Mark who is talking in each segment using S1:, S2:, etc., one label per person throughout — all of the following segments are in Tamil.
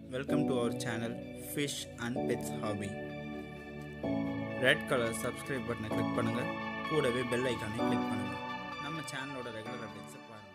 S1: welcome to our channel fish and pets hobby red colour subscribe பட்டனை கிளிக் பண்ணுங்கள் கூடவே பெல் ஐக்கானை கிளிக் பண்ணுங்கள் நம்ம சேனலோட ரெகுலர் அப்டேட்ஸை பாருங்கள்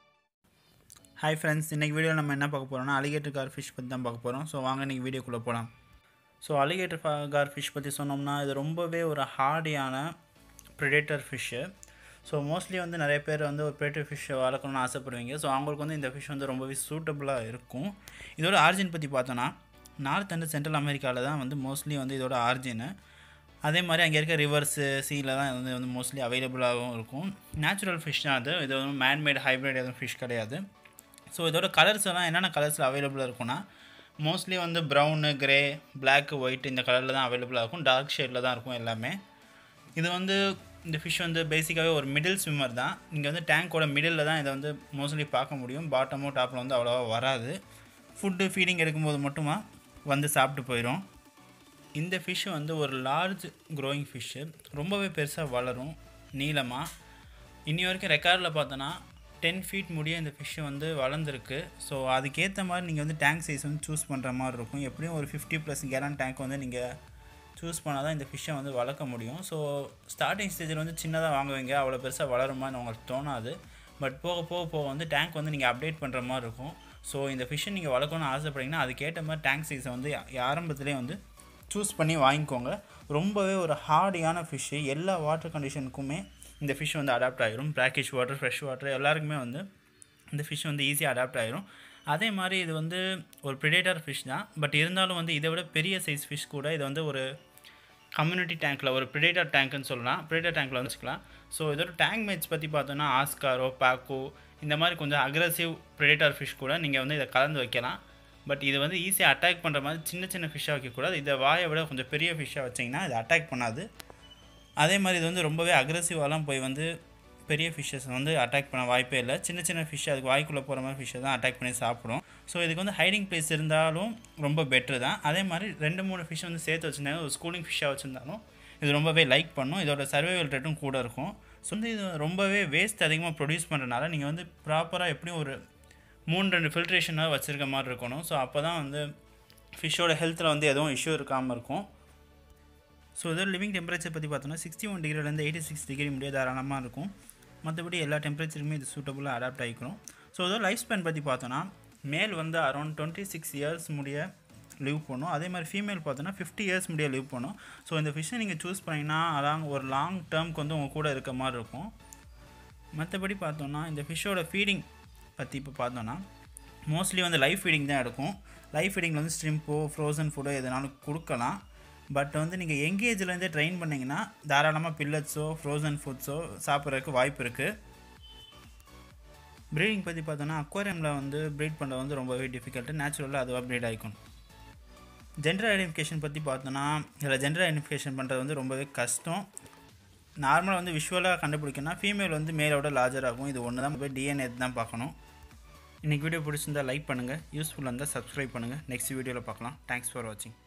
S1: ஹாய் ஃப்ரெண்ட்ஸ் இன்றைக்கி வீடியோ நம்ம என்ன பார்க்க போகிறோம்னா அலிகேட்டர் கார் ஃபிஷ் பற்றி தான் பார்க்க போகிறோம் ஸோ வாங்க இன்றைக்கி வீடியோக்குள்ளே போகலாம் ஸோ அலிகேட்டர் கார் ஃபிஷ் பற்றி சொன்னோம்னா இது ரொம்பவே ஒரு ஹார்டியான ப்ரிடேட்டர் ஃபிஷ்ஷு ஸோ மோஸ்ட்லி வந்து நிறைய பேர் வந்து ஒரு ப்ரிடேட்டர் ஃபிஷ்ஷை வளர்க்கணும்னு ஆசைப்படுவீங்க ஸோ அவங்களுக்கு வந்து இந்த ஃபிஷ் வந்து ரொம்பவே சூட்டபுளாக இருக்கும் இதோட ஆரிஜின் பற்றி பார்த்தோன்னா நார்த் அண்ட் சென்ட்ரல் அமெரிக்காவில் தான் வந்து மோஸ்ட்லி வந்து இதோட ஆரிஜின் அதே மாதிரி அங்கே இருக்க ரிவர்ஸு சீல தான் வந்து வந்து மோஸ்ட்லி அவைலபிளாகவும் இருக்கும் நேச்சுரல் ஃபிஷ் தான் அது இது வந்து மேன்மேட் ஹைப்ரிட் எதுவும் ஃபிஷ் கிடையாது ஸோ இதோட கலர்ஸ் எல்லாம் என்னென்ன கலர்ஸில் அவைலபிளாக இருக்கும்னா மோஸ்ட்லி வந்து ப்ரௌனு கிரே பிளாக் ஒயிட் இந்த கலரில் தான் அவைலபிளாக இருக்கும் டார்க் ஷேடில் தான் இருக்கும் எல்லாமே இது வந்து இந்த ஃபிஷ் வந்து பேசிக்காகவே ஒரு மிடில் ஸ்விம்மர் தான் இங்கே வந்து டேங்கோட மிடில் தான் இதை வந்து மோஸ்ட்லி பார்க்க முடியும் பாட்டமோ டாப்பில் வந்து அவ்வளோவா வராது ஃபுட்டு ஃபீடிங் எடுக்கும்போது மட்டுமா வந்து சாப்பிட்டு போயிடும் இந்த ஃபிஷ்ஷு வந்து ஒரு லார்ஜ் க்ரோயிங் ஃபிஷ்ஷு ரொம்பவே பெருசாக வளரும் நீளமாக இன்னி வரைக்கும் ரெக்கார்டில் பார்த்தோன்னா டென் ஃபீட் முடிய இந்த ஃபிஷ்ஷு வந்து வளர்ந்துருக்கு ஸோ அதுக்கேற்ற மாதிரி நீங்கள் வந்து டேங்க் சைஸ் வந்து சூஸ் பண்ணுற மாதிரி இருக்கும் எப்படியும் ஒரு ஃபிஃப்டி ப்ளஸ் கேலன் டேங்க் வந்து நீங்கள் சூஸ் பண்ணால் தான் இந்த ஃபிஷ்ஷை வந்து வளர்க்க முடியும் ஸோ ஸ்டார்டிங் ஸ்டேஜில் வந்து சின்னதாக வாங்குவீங்க அவ்வளோ பெருசாக வளருமான்னு உங்களுக்கு தோணாது பட் போக போக போக வந்து டேங்க் வந்து நீங்கள் அப்டேட் பண்ணுற மாதிரி இருக்கும் ஸோ இந்த ஃபிஷ்ஷை நீங்கள் வளர்க்கணும்னு ஆசைப்பட்டீங்கன்னா அதுக்கேற்ற மாதிரி டேங்க் சைஸை வந்து ஆரம்பத்துலேயே வந்து சூஸ் பண்ணி வாங்கிக்கோங்க ரொம்பவே ஒரு ஹார்டியான ஃபிஷ்ஷு எல்லா வாட்டர் கண்டிஷனுக்குமே இந்த ஃபிஷ் வந்து அடாப்ட் ஆகிரும் பிராக்கிஷ் வாட்டர் ஃப்ரெஷ் வாட்டர் எல்லாருக்குமே வந்து இந்த ஃபிஷ் வந்து ஈஸியாக அடாப்ட் ஆகிரும் அதே மாதிரி இது வந்து ஒரு ப்ரிடேட்டர் ஃபிஷ் தான் பட் இருந்தாலும் வந்து இதை விட பெரிய சைஸ் ஃபிஷ் கூட இது வந்து ஒரு கம்யூனிட்டி டேங்க்கில் ஒரு ப்ரிடேட்டர் டேங்க்குன்னு சொல்லலாம் ப்ரிடேட்டர் டேங்க்கில் வந்து வச்சுக்கலாம் ஸோ இதோட டேங்க் மேட்ச் பற்றி பார்த்தோன்னா ஆஸ்காரோ பாக்கோ இந்த மாதிரி கொஞ்சம் அக்ரஸிவ் ப்ரிடேட்டர் ஃபிஷ் கூட நீங்கள் வந்து இதை கலந்து வைக்கலாம் பட் இது வந்து ஈஸியாக அட்டாக் பண்ணுற மாதிரி சின்ன சின்ன ஃபிஷ்ஷாக வைக்கக்கூடாது இதை வாயை விட கொஞ்சம் பெரிய ஃபிஷ்ஷாக வச்சிங்கன்னா இது அட்டாக் பண்ணாது அதே மாதிரி இது வந்து ரொம்பவே அக்ரஸிவாலாம் போய் வந்து பெரிய ஃபிஷ்ஷஸ் வந்து அட்டாக் பண்ண வாய்ப்பே இல்லை சின்ன சின்ன ஃபிஷ் அதுக்கு வாய்க்குள்ளே போகிற மாதிரி ஃபிஷ்ஷை தான் அட்டாக் பண்ணி சாப்பிடும் ஸோ இதுக்கு வந்து ஹைடிங் பிளேஸ் இருந்தாலும் ரொம்ப பெட்ரு தான் அதே மாதிரி ரெண்டு மூணு ஃபிஷ் வந்து சேர்த்து வச்சுருந்தாங்க ஒரு ஸ்கூலிங் ஃபிஷ்ஷாக வச்சுருந்தாலும் இது ரொம்பவே லைக் பண்ணும் இதோட சர்வைவல் ரேட்டும் கூட இருக்கும் ஸோ வந்து இது ரொம்பவே வேஸ்ட் அதிகமாக ப்ரொடியூஸ் பண்ணுறனால நீங்கள் வந்து ப்ராப்பராக எப்படியும் ஒரு மூணு ரெண்டு ஃபில்ட்ரேஷனாக வச்சுருக்க மாதிரி இருக்கணும் ஸோ அப்போ தான் வந்து ஃபிஷ்ஷோட ஹெல்த்தில் வந்து எதுவும் இஷ்யூ இருக்காமல் இருக்கும் ஸோ இதோட லிவிங் டெம்பரேச்சர் பற்றி பார்த்தோன்னா சிக்ஸ்டி ஒன் டிகிரிலேருந்து எயிட்டி சிக்ஸ் டிகிரி முடிய தாராளமாக இருக்கும் மற்றபடி எல்லா டெம்பரேச்சருமே இது சூட்டபுளாக அடாப்ட் ஆகிக்கிறோம் ஸோ இதோட லைஃப் ஸ்பேன் பற்றி பார்த்தோன்னா மேல் வந்து அரௌண்ட் டுவெண்ட்டி சிக்ஸ் இயர்ஸ் முடிய லிவ் பண்ணும் அதே மாதிரி ஃபீமேல் பார்த்தோன்னா ஃபிஃப்டி இயர்ஸ் முடிய லிவ் பண்ணும் ஸோ இந்த ஃபிஷ்ஷை நீங்கள் சூஸ் பண்ணிங்கன்னா அலாங் ஒரு லாங் டேர்ம்க்கு வந்து உங்கள் கூட இருக்க மாதிரி இருக்கும் மற்றபடி பார்த்தோன்னா இந்த ஃபிஷ்ஷோட ஃபீடிங் பற்றி இப்போ பார்த்தோன்னா மோஸ்ட்லி வந்து லைஃப் ஃபீடிங் தான் எடுக்கும் லைஃப் ஃபீடிங்கில் வந்து ஸ்ட்ரிம்போ ஃப்ரோசன் ஃபுட்டோ எதனாலும் கொடுக்கலாம் பட் வந்து நீங்கள் எங்கேஜ்லேருந்தே ட்ரெயின் பண்ணிங்கன்னா தாராளமாக பில்லட்ஸோ ஃப்ரோசன் ஃபுட்ஸோ சாப்பிட்றதுக்கு வாய்ப்பு இருக்குது ப்ரீடிங் பற்றி பார்த்தோன்னா அக்வாரியமில் வந்து ப்ரீட் பண்ணுறது வந்து ரொம்பவே டிஃபிகல்ட்டு நேச்சுரலாக அதுவாக ப்ரீட் ஆகிக்கும் ஜெண்டர் ஐடென்டிஃபிகேஷன் பற்றி பார்த்தோன்னா இதில் ஜெண்டர் ஐடென்டிஃபிகேஷன் பண்ணுறது வந்து ரொம்பவே கஷ்டம் நார்மலாக வந்து விஷுவலாக கண்டுபிடிக்கணும்னா ஃபீமேல் வந்து மேலோட லார்ஜர் ஆகும் இது ஒன்று தான் போய் டிஎன்ஏ தான் பார்க்கணும் இன்றைக்கி வீடியோ பிடிச்சிருந்தால் லைக் பண்ணுங்கள் யூஸ்ஃபுல்லாக இருந்தால் சப்ஸ்கிரைப் பண்ணுங்கள் நெக்ஸ்ட் வீடியோவில் பார்க்கலாம் தேங்க்ஸ் ஃபார் வாட்சிங்